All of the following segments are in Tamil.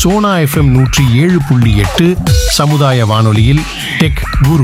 சோனா எஃப்எம் நூற்றி ஏழு புள்ளி எட்டு சமுதாய வானொலியில் டெக் குரு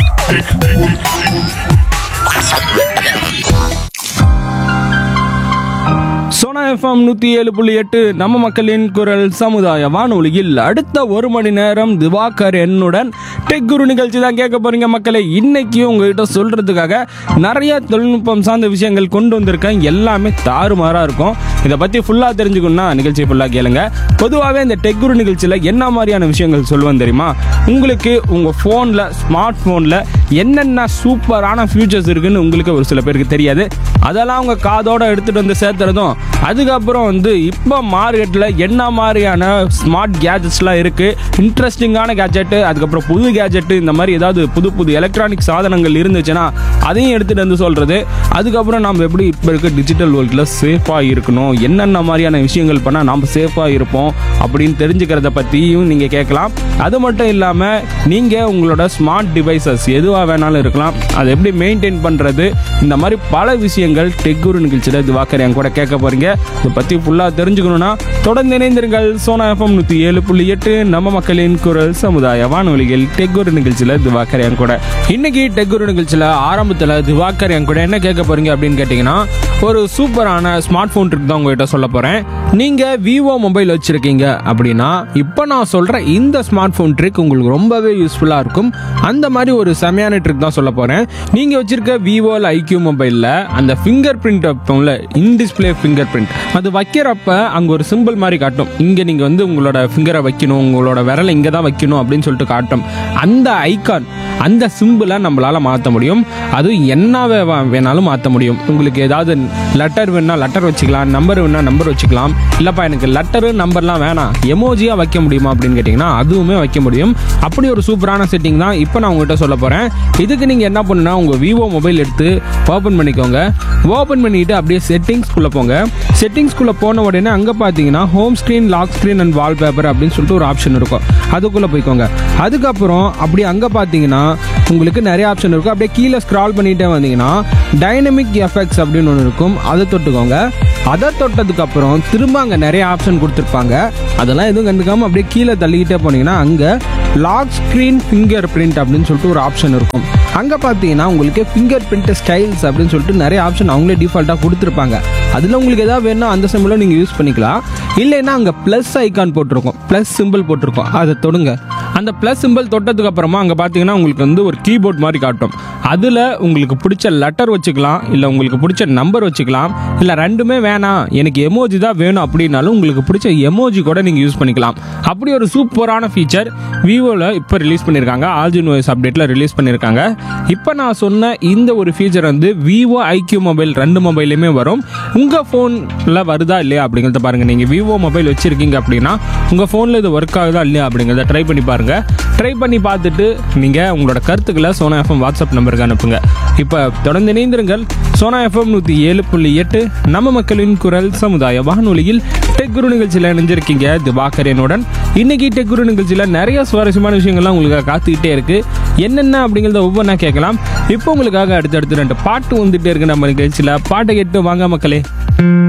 சோனா எஃப்எம் நூற்றி ஏழு புள்ளி எட்டு நம்ம மக்களின் குரல் சமுதாய வானொலியில் அடுத்த ஒரு மணி நேரம் திவாகர் என்னுடன் டெக் குரு நிகழ்ச்சி தான் கேட்க போறீங்க மக்களே இன்னைக்கு உங்ககிட்ட சொல்றதுக்காக நிறைய தொழில்நுட்பம் சார்ந்த விஷயங்கள் கொண்டு வந்திருக்கேன் எல்லாமே தாறுமாறா இருக்கும் இதை பத்தி ஃபுல்லா தெரிஞ்சுக்கணும்னா நிகழ்ச்சி ஃபுல்லா கேளுங்க பொதுவாகவே இந்த டெக் குரு நிகழ்ச்சியில் என்ன மாதிரியான விஷயங்கள் சொல்லுவேன் தெரியுமா உங்களுக்கு உங்க ஃபோனில் ஸ்மார்ட் ஃபோனில் என்னென்ன சூப்பரான ஃபியூச்சர்ஸ் இருக்குன்னு உங்களுக்கு ஒரு சில பேருக்கு தெரியாது அதெல்லாம் அவங்க காதோட எடுத்துட்டு வந்து சேர்த்துறதும் அதுக்கப்புறம் வந்து இப்போ மார்க்கெட்டில் என்ன மாதிரியான ஸ்மார்ட் கேஜெட்ஸ்லாம் இருக்குது இன்ட்ரெஸ்டிங்கான கேஜெட்டு அதுக்கப்புறம் புது கேஜெட்டு இந்த மாதிரி ஏதாவது புது புது எலக்ட்ரானிக் சாதனங்கள் இருந்துச்சுன்னா அதையும் எடுத்துகிட்டு வந்து சொல்கிறது அதுக்கப்புறம் நம்ம எப்படி இப்போ இருக்க டிஜிட்டல் வேர்ல்டில் சேஃபாக இருக்கணும் என்னென்ன மாதிரியான விஷயங்கள் பண்ணால் நம்ம சேஃபாக இருப்போம் அப்படின்னு தெரிஞ்சுக்கிறத பற்றியும் நீங்கள் கேட்கலாம் அது மட்டும் இல்லாமல் நீங்கள் உங்களோட ஸ்மார்ட் டிவைசஸ் எதுவாக வேணாலும் இருக்கலாம் அதை எப்படி மெயின்டைன் பண்ணுறது இந்த மாதிரி பல விஷயங்கள் டெக்குரு நிகழ்ச்சியில் திவாக்கர் என் கூட கேட்க போகிறீங்க இதை பற்றி ஃபுல்லாக தெரிஞ்சுக்கணும்னா தொடர்ந்து இணைந்திருங்கள் சோனா எஃப்எம் நூற்றி ஏழு புள்ளி எட்டு நம்ம மக்களின் குரல் சமுதாய வானொலிகள் டெக்குரு நிகழ்ச்சியில் திவாக்கர் என் கூட இன்னைக்கு டெக்குரு நிகழ்ச்சியில் ஆரம்பத்தில் திவாக்கர் என் கூட என்ன கேட்க போகிறீங்க அப்படின்னு கேட்டிங்கன்னா ஒரு சூப்பரான ஸ்மார்ட் ஃபோன் ட்ரிக் தான் உங்ககிட்ட சொல்ல போகிறேன் நீங்கள் விவோ மொபைல் வச்சுருக்கீங்க அப்படின்னா இப்போ நான் சொல்கிற இந்த ஸ்மார்ட் ஃபோன் ட்ரிக் உங்களுக்கு ரொம்பவே யூஸ்ஃபுல்லாக இருக்கும் அந்த மாதிரி ஒரு செமையான ட்ரிக் தான் சொல்ல போகிறேன் நீங்கள் வச்சிருக்க விவோ ஐக்யூ மொபைலில் அந்த ஃபிங்கர் பிரிண்ட் வைப்போம்ல இன்டிஸ்பிளே ஃபிங்கர் பிரிண்ட் அது வைக்கிறப்ப அங்கே ஒரு சிம்பிள் மாதிரி காட்டும் இங்கே நீங்கள் வந்து உங்களோட ஃபிங்கரை வைக்கணும் உங்களோட விரலை இங்கே தான் வைக்கணும் அப்படின்னு சொல்லிட்டு காட்டும் அந்த ஐகான் அந்த சிம்பிளை நம்மளால் மாற்ற முடியும் அது என்ன வே- வேணாலும் மாற்ற முடியும் உங்களுக்கு ஏதாவது லெட்டர் வேணா லெட்டர் வச்சுக்கலாம் நம்பர் வேணா நம்பர் வச்சுக்கலாம் இல்லைப்பா எனக்கு லெட்டரு நம்பர்லாம் வேணாம் எமோஜியாக வைக்க முடியுமா அப்படின்னு கேட்டிங்கன்னா அதுவுமே வைக்க முடியும் அப்படி ஒரு சூப்பரான செட்டிங் தான் இப்போ நான் உங்ககிட்ட சொல்ல போகிறேன் இதுக்கு நீங்கள் என்ன பண்ணுன்னா உங்கள் விவோ மொபைல் எடுத்து ஓப்பன் பண்ணிக்கோங்க ஓப்பன் பண்ணிட்டு அப்படியே செட்டிங்ஸ்குள்ளே போங்க செட்டிங்ஸ்குள்ளே போன உடனே அங்கே பார்த்தீங்கன்னா home screen lock screen and wallpaper அப்படின்னு சொல்லிட்டு ஒரு ஆப்ஷன் இருக்கும் அதுக்குள்ளே போய்க்கோங்க அதுக்கப்புறம் அப்படி அங்கே பார்த்தீங்கன்னா உங்களுக்கு நிறைய ஆப்ஷன் இருக்கும் அப்படியே கீழே ஸ்க்ரால் பண்ணிட்டே வந்தீங்கன்னா டைனமிக் எஃபெக்ட்ஸ் அப்படின்னு ஒன்று இருக்கும் அதை தொட்டுக்கோங்க அதை தொட்டதுக்கு அப்புறம் திரும்ப அங்கே நிறைய ஆப்ஷன் கொடுத்துருப்பாங்க அதெல்லாம் எதுவும் கண்டுக்காம அப்படியே கீழே தள்ளிக்கிட்டே போனீங்கன்னா அங்கே லாக் ஸ்க்ரீன் ஃபிங்கர் பிரிண்ட் அப்படின்னு சொல்லிட்டு ஒரு ஆப்ஷன் இருக்கும் அங்கே பார்த்தீங்கன்னா உங்களுக்கு ஃபிங்கர் பிரிண்ட் ஸ்டைல்ஸ் அப்படின்னு சொல்லிட்டு நிறைய ஆப்ஷன் அவங்களே டிஃபால்ட்டாக கொடுத்துருப்பாங்க அதில் உங்களுக்கு எதாவது வேணும்னா அந்த சிம்பிளும் நீங்கள் யூஸ் பண்ணிக்கலாம் இல்லைன்னா அங்கே ப்ளஸ் ஐகான் போட்டிருக்கும் ப்ளஸ் சிம்பிள் போட்டிருக்கும் அதை தொடுங்க அந்த ப்ளஸ் சிம்பிள் தொட்டதுக்கு அப்புறமா அங்கே பார்த்தீங்கன்னா உங்களுக்கு வந்து ஒரு கீபோர்ட் மாதிரி காட்டும் அதில் உங்களுக்கு பிடிச்ச லெட்டர் வச்சுக்கலாம் இல்லை உங்களுக்கு பிடிச்ச நம்பர் வச்சுக்கலாம் இல்லை ரெண்டுமே வேணாம் எனக்கு எமோஜி தான் வேணும் அப்படின்னாலும் உங்களுக்கு பிடிச்ச எமோஜி கூட நீங்கள் யூஸ் பண்ணிக்கலாம் அப்படி ஒரு சூப்பரான ஃபீச்சர் விவோவில் இப்போ ரிலீஸ் பண்ணியிருக்காங்க ஆல்ஜின் ஓஎஸ் அப்டேட்டில் ரிலீஸ் பண்ணியிருக்காங்க இப்போ நான் சொன்ன இந்த ஒரு ஃபீச்சர் வந்து விவோ ஐக்யூ மொபைல் ரெண்டு மொபைல்லையுமே வரும் உங்கள் ஃபோனில் வருதா இல்லையா அப்படிங்கிறத பாருங்கள் நீங்கள் விவோ மொபைல் வச்சுருக்கீங்க அப்படின்னா உங்கள் ஃபோனில் இது ஒர்க் ஆகுதா இல்லையா அப்படிங்கிறத ட்ரை பண்ணி பாருங்கள் ட்ரை பண்ணி பார்த்துட்டு நீங்கள் உங்களோட கருத்துக்களை சோனா எஃப்எம் வாட்ஸ்அப் நம்பருக்கு அனுப்புங்க இப்போ தொடர்ந்து இணைந்திருங்கள் சோனா எஃப்எம் நூற்றி ஏழு புள்ளி எட்டு நம்ம மக்களின் குரல் சமுதாய வானொலியில் டெக் குரு நிகழ்ச்சியில் இணைஞ்சிருக்கீங்க திவாகரனுடன் இன்னைக்கு டெக் குரு நிகழ்ச்சியில் நிறைய சுவாரஸ்யமான விஷயங்கள்லாம் உங்களுக்காக காத்துக்கிட்டே இருக்கு என்னென்ன அப்படிங்கிறத ஒவ்வொன்றா கேட்கலாம் இப்போ உங்களுக்காக அடுத்தடுத்து ரெண்டு பாட்டு வந்துட்டே இருக்கு நம்ம நிகழ்ச்சியில் பாட்டை கேட்டு வாங்க மக்களே